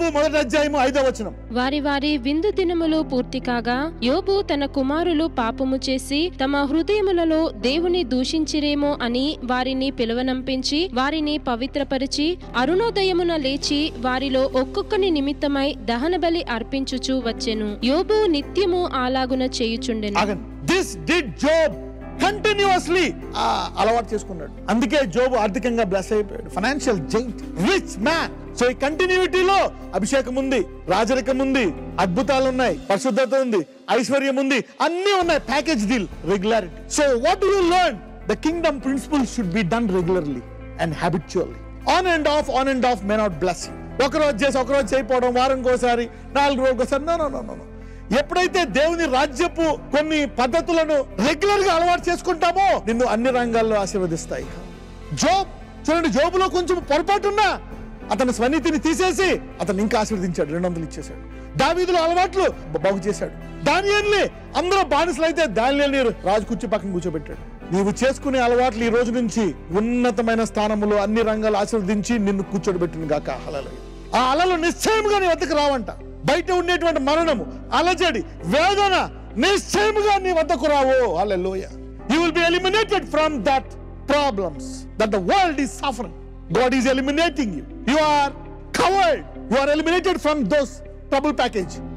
యోబు మొదటి అధ్యాయము ఐదో వచనం వారి వారి విందు దినములు పూర్తి కాగా యోబు తన కుమారులు పాపము చేసి తమ హృదయములలో దేవుని దూషించిరేమో అని వారిని పిలువనంపించి వారిని పవిత్రపరిచి అరుణోదయమున లేచి వారిలో ఒక్కొక్కని నిమిత్తమై దహన బలి అర్పించుచు వచ్చెను యోబు నిత్యము అలాగున చేయుచుండెను ఆగండి దిస్ డిడ్ జోబ్ కంటిన్యూస్లీ అలవాటు చేసుకున్నాడు అందుకే జోబ్ ఆర్థికంగా బ్లెస్ అయిపోయాడు financial giant rich man so ఈ కంటిన్యూటీలో అభిషేకం ఉంది రాజరికం ఉంది అద్భుతాలు ఉన్నాయి పరిశుద్ధత ఉంది ఐశ్వర్యం ఉంది అన్ని ఉన్నాయి package deal regularity so what you learn the kingdom principle should be done regularly and habitually on and off on and off may not bless ఒక రోజు చేసి ఒక రోజు చేయకపోవడం వారం ఒకసారి నాలుగు రోజులు ఒకసారి నో నో నో నో ఎప్పుడైతే దేవుని రాజ్యపు కొన్ని పద్ధతులను రెగ్యులర్ గా అలవాటు చేసుకుంటామో నిన్ను అన్ని రంగాల్లో ఆశీర్వదిస్తాయి జోబ్ చూడండి జోబులో కొంచెం పొరపాటున్నా అతని స్వనీతిని తీసేసి అతను ఇంకా ఆశీర్వదించాడు రెండు వందలు ఇచ్చేశాడు దావీదులో అలవాట్లు బ- బాగు చేశాడు దానియల్ని అందరూ బానిసలు అయితే దానియల్ని రాజు కుర్చీ పక్కన కూర్చోబెట్టాడు నీవు చేసుకునే అలవాట్లు ఈ రోజు నుంచి ఉన్నతమైన స్థానములో అన్ని రంగాలు ఆశీర్వదించి నిన్ను కూర్చోబెట్టిన గాక అలలు ఆ అలలు నిశ్చయముగా నీ వద్దకు రావంట బయట ఉండేటువంటి మరణము అలజడి వేదన నిశ్చయముగా నీ వద్దకు రావు అలలోయ you will be eliminated from that problems that the world is suffering God is eliminating you you are covered you are eliminated from those trouble package